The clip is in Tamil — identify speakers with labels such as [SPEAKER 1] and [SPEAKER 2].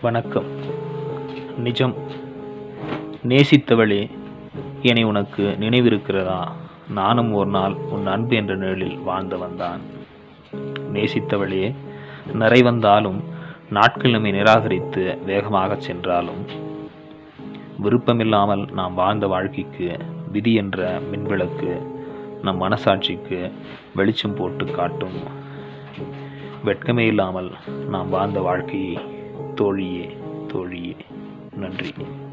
[SPEAKER 1] வணக்கம் நிஜம் நேசித்தவளே என்னை உனக்கு நினைவிருக்கிறதா நானும் ஒரு நாள் உன் அன்பு என்ற நிழலில் வாழ்ந்தவன் தான் நேசித்தவளே நிறை வந்தாலும் நாட்கள் நம்மை நிராகரித்து வேகமாகச் சென்றாலும் விருப்பமில்லாமல் நாம் வாழ்ந்த வாழ்க்கைக்கு விதி என்ற மின்விளக்கு நம் மனசாட்சிக்கு வெளிச்சம் போட்டு காட்டும் வெட்கமே இல்லாமல் நாம் வாழ்ந்த வாழ்க்கையை தோழியே தோழியே நன்றி